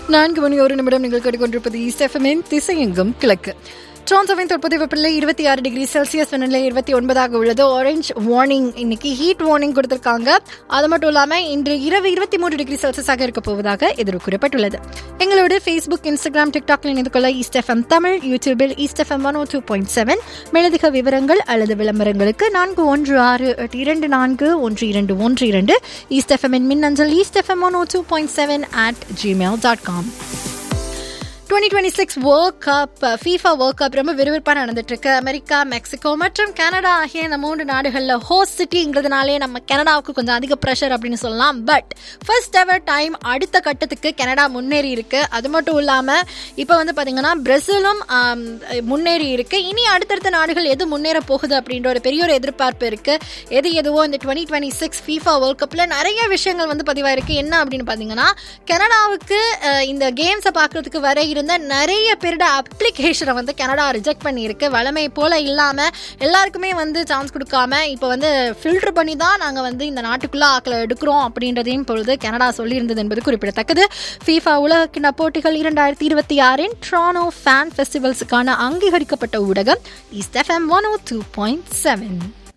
நான்கு மணி ஒரு நிமிடம் நீங்கள் கேட்டுக்கொண்டிருப்பது ஈஸ்ட் எஃப்எம்மின் திசையெங்கும் கிழக்கு டொரண்டோவின் தற்போதைய வெப்பநிலை இருபத்தி ஆறு டிகிரி செல்சியஸ் வெப்பநிலை இருபத்தி ஒன்பதாக உள்ளது ஆரஞ்ச் வார்னிங் இன்னைக்கு ஹீட் வார்னிங் கொடுத்திருக்காங்க அது மட்டும் இல்லாமல் இன்று இரவு இருபத்தி மூன்று டிகிரி செல்சியஸாக இருக்க போவதாக எதிர்வு கூறப்பட்டுள்ளது எங்களோட ஃபேஸ்புக் இன்ஸ்டாகிராம் டிக்டாக்ல இணைந்து கொள்ள ஈஸ்ட் எஃப்எம் தமிழ் யூடியூபில் east FM one two point seven மேலதிக விவரங்கள் அல்லது விளம்பரங்களுக்கு நான்கு ஒன்று ஆறு எட்டு இரண்டு நான்கு ஒன்று இரண்டு ஒன்று இரண்டு ஈஸ்ட் எஃப்எம்மின் மின்னஞ்சல் east FM one two point seven at Gmail dot com twenty twenty six world cup FIFA world cup ரொம்ப விறுவிறுப்பாக நடந்துட்டு இருக்கு அமெரிக்கா மெக்சிகோ மற்றும் கனடா ஆகிய இந்த மூன்று நாடுகளில் ஹோஸ்ட் சிட்டிங்கிறதுனாலே நம்ம கனடாவுக்கு கொஞ்சம் அதிக ப்ரெஷர் அப்படின்னு சொல்லலாம் பட் ஃபர்ஸ்ட் எவர் டைம் அடுத்த கட்டத்துக்கு கனடா முன்னேறி இருக்கு அது மட்டும் இல்லாமல் இப்போ வந்து பார்த்தீங்கன்னா பிரேசிலும் ஆம், முன்னேறி இருக்கு இனி அடுத்தடுத்த நாடுகள் எது முன்னேற போகுது அப்படின்ற ஒரு பெரிய ஒரு எதிர்பார்ப்பு இருக்கு எது எதுவோ இந்த twenty twenty six FIFA world கப்பில் நிறைய விஷயங்கள் வந்து பதிவாயிருக்கு என்ன அப்படின்னு பார்த்தீங்கன்னா கனடாவுக்கு அஹ், இந்த கேம்ஸை பார்க்கறதுக்கு வர இருந்த நிறைய பேரோட அப்ளிகேஷனை வந்து கனடா ரிஜெக்ட் பண்ணியிருக்கு வளமை போல இல்லாமல் எல்லாருக்குமே வந்து சான்ஸ் கொடுக்காம இப்போ வந்து ஃபில்டர் பண்ணி தான் நாங்கள் வந்து இந்த நாட்டுக்குள்ளே ஆக்களை எடுக்கிறோம் அப்படின்றதையும் பொழுது கனடா சொல்லியிருந்தது என்பது குறிப்பிடத்தக்கது ஃபீஃபா உலக கிண்ண போட்டிகள் இரண்டாயிரத்தி இருபத்தி ஆறின் ட்ரானோ ஃபேன் ஃபெஸ்டிவல்ஸுக்கான அங்கீகரிக்கப்பட்ட ஊடகம் east FM one O two point seven